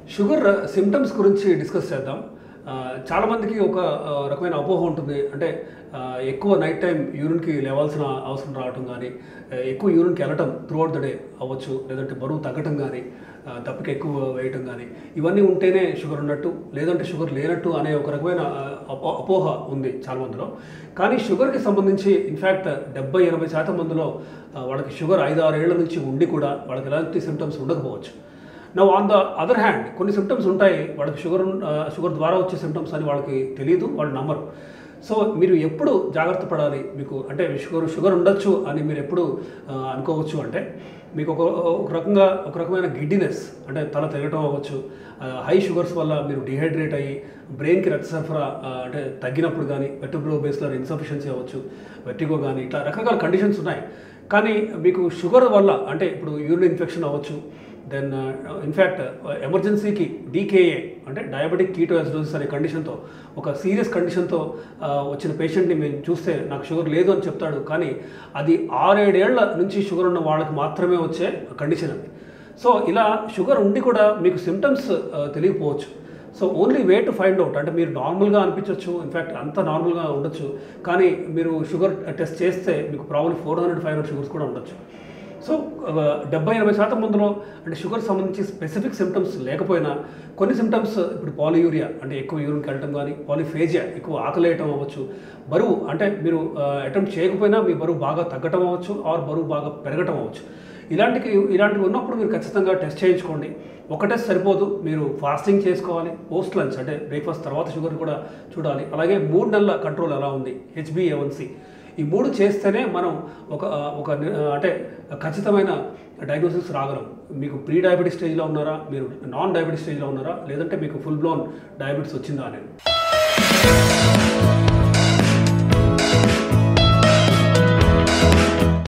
sugar symptoms గురించి discuss చేద్దాం ఆ, చాలామందికి ఒక ఆ, రకమైన అపోహ ఉంటుంది అంటే ఆ, ఎక్కువ నైట్ టైం యూరిన్కి లేవాల్సిన అవసరం రావటం కానీ ఆ, ఎక్కువ యూరిన్కి వెళ్ళటం త్రూఅవుట్ ద డే అవ్వచ్చు లేదంటే బరువు తగ్గటం కానీ ఆ, దప్పిక ఎక్కువ వేయటం కానీ ఇవన్నీ ఉంటేనే షుగర్ ఉన్నట్టు లేదంటే షుగర్ లేనట్టు అనే ఒక రకమైన ఆ, అపో అపోహ ఉంది చాలా మందిలో కానీ షుగర్కి సంబంధించి ఇన్ఫ్యాక్ట్ డెబ్బై ఎనభై శాతం మందిలో ఆ, వాళ్ళకి షుగర్ ఐదు ఆరు ఏళ్ల నుంచి ఉండి కూడా వాళ్ళకి ఎలాంటి సిమ్టమ్స్ ఉండకపోవచ్చు now on the other hand కొన్ని సిమ్టమ్స్ ఉంటాయి వాళ్ళకి షుగర్ ఉన్- ఆ, షుగర్ ద్వారా వచ్చే సిమ్టమ్స్ అని వాళ్ళకి తెలియదు వాళ్ళు నమ్మరు సో మీరు ఎప్పుడు జాగ్రత్త పడాలి మీకు అంటే షుగర్ షుగర్ ఉండొచ్చు అని మీరు ఎప్పుడు ఆ, అనుకోవచ్చు అంటే మీకు ఒక ఒక రకంగా ఒక రకమైన గిడ్డినెస్ అంటే తల తిరగటం అవ్వచ్చు హై షుగర్స్ వల్ల మీరు డిహైడ్రేట్ అయ్యి బ్రెయిన్కి రక్త సరఫరా ఆ, అంటే తగ్గినప్పుడు కానీ వెటిబ్రో బేస్లర్ ఇన్సఫిషియన్సీ అవ్వచ్చు వెట్టిగో కానీ ఇట్లా రకరకాల కండిషన్స్ ఉన్నాయి కానీ మీకు షుగర్ వల్ల అంటే ఇప్పుడు యూరిన్ ఇన్ఫెక్షన్ అవ్వచ్చు దెన్ ఇన్ఫ్యాక్ట్ ఎమర్జెన్సీకి డీకేఏ అంటే డయాబెటిక్ కీటోయాసిడోసిస్ అనే కండిషన్తో ఒక సీరియస్ కండిషన్తో వచ్చిన పేషెంట్ని మేము చూస్తే నాకు షుగర్ లేదు అని చెప్తాడు కానీ అది ఆరేడేళ్ల నుంచి షుగర్ ఉన్న వాళ్ళకి మాత్రమే వచ్చే కండిషన్ అది సో ఇలా షుగర్ ఉండి కూడా మీకు సిమ్టమ్స్ తెలియకపోవచ్చు so only way to find out అంటే మీరు నార్మల్గా అనిపించవచ్చు ఇన్ఫ్యాక్ట్ అంత నార్మల్గా ఉండొచ్చు కానీ మీరు షుగర్ టెస్ట్ చేస్తే మీకు problem four hundred five hundred sugars కూడా ఉండొచ్చు సో డెబ్బై ఎనభై శాతం మందిలో అంటే షుగర్ సంబంధించి స్పెసిఫిక్ సిమ్టమ్స్ లేకపోయినా కొన్ని సిమ్టమ్స్ ఇప్పుడు పాలియూరియా అంటే ఎక్కువ యూరిన్కి వెళ్ళటం కానీ పాలిఫేజియా ఎక్కువ ఆకలేయటం అవ్వచ్చు బరువు అంటే మీరు అటెంప్ట్ చేయకపోయినా మీ బరువు బాగా తగ్గటం అవ్వచ్చు ఆర్ బరువు బాగా పెరగటం అవ్వచ్చు ఇలాంటివి ఇలాంటివి ఉన్నప్పుడు మీరు ఖచ్చితంగా టెస్ట్ చేయించుకోండి ఒక టెస్ట్ సరిపోదు మీరు ఫాస్టింగ్ చేసుకోవాలి పోస్ట్ లంచ్ అంటే బ్రేక్ఫాస్ట్ తర్వాత షుగర్ కూడా చూడాలి అలాగే మూడు నెలల కంట్రోల్ ఎలా ఉంది హెచ్బిఏవన్సి ఈ మూడు చేస్తేనే మనం ఒక ఒక ని- అంటే ఖచ్చితమైన డయాగ్నోసిస్ రాగలం మీకు ప్రీ డయాబెటిస్ స్టేజ్లో ఉన్నారా మీరు నాన్ డయాబెటిస్ స్టేజ్లో ఉన్నారా లేదంటే మీకు ఫుల్ బ్లోన్ డయాబెటిస్ వచ్చిందా అనేది